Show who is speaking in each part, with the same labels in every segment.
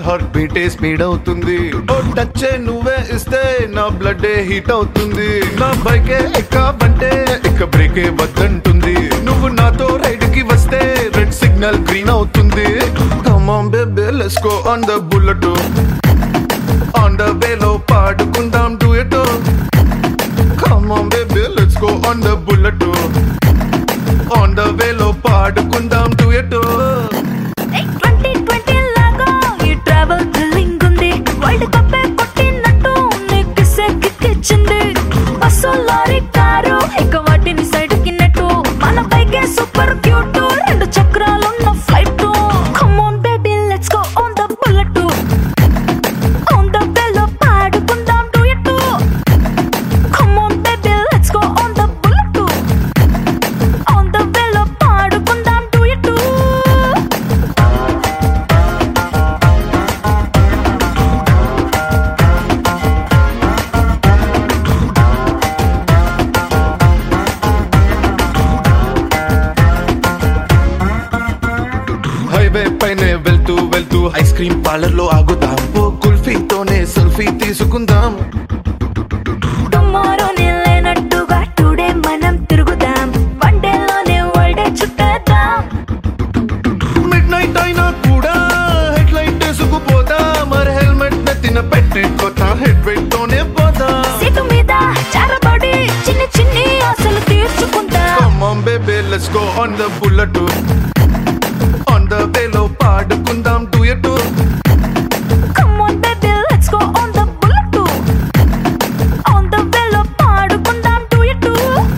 Speaker 1: heart బీటే speed అవుతుంది ఓ touch నువ్వే ఇస్తే నా బ్లడ్ హీట్ అవుతుంది నా బైకే ఎక్కావంటే ఇక బ్రేకే వద్దంటుంది నువ్వు నాతో రైడ్ కి వస్తే రెడ్ సిగ్నల్ గ్రీన్ అవుతుంది come on baby let's go on the bullet on the వేలో పాడుకుందాం duet come on baby let's go on the bullet on the వేలో పాడుకుందాం డూయట్
Speaker 2: ట్వంటీ ట్వంటీ లాగా ఈ ట్రావెల్ థ్రిల్లింగ్ ఉంది వరల్డ్ కప్ కొట్టినట్టు నీకు కిక్కిచ్చింది బస్సు లారీ కారు ఇక వాటిని సైడ్ కిన్నట్టు మన బైకే సూపర్ క్యూట్ రెండు చక్రాలున్న flight come on baby let's go on the bullet on the వేలో పాడుకుందాం duet come on baby let's go on the bullet on the వేలో పాడుకుందాం డూయట్
Speaker 1: హైవే పైనే వెళ్తూ వెళ్తూ ఐస్ క్రీమ్ పార్లర్ లో ఆగుదాం ఓ కుల్ఫీతోనే సెల్ఫీ తీసుకుందాం
Speaker 2: టుమారో లేనట్టుగా టుడే మనం తిరుగుదాం వన్ డేలోనే వరల్డ్ చుట్టేద్దాం
Speaker 1: మిడ్ నైట్ అయినా కూడా హెడ్ లైట్ వేసుకుపోదా మరి హెల్మెట్ నెత్తిన పెట్టుకోతా హెడ్ వెయిట్ తోనే పోదా
Speaker 2: సీటు మీద చారబడి చిన్ని చిన్ని ఆశలు తీర్చుకుందాం
Speaker 1: Come on baby let's go on the bullet on the వేలో పాడుకుందాం duet
Speaker 2: come on baby let's go on the bullet on the వేలో పాడుకుందాం డూయట్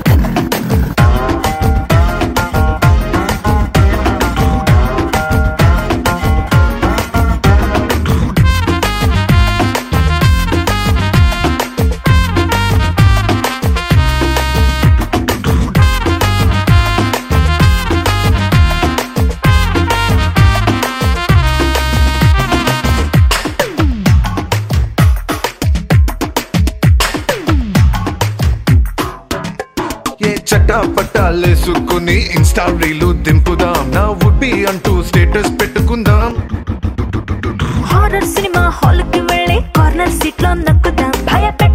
Speaker 1: ఏ చట్టా పట్టాలేసుకుని ఇన్స్టా రీలు దింపుదాం నా వుడ్ బి అంటూ స్టేటస్ పెట్టుకుందాం
Speaker 2: హారర్ సినిమా హాల్ కి వెళ్ళి కార్నర్ సీట్ లో నక్కుదాం భయపెట్టే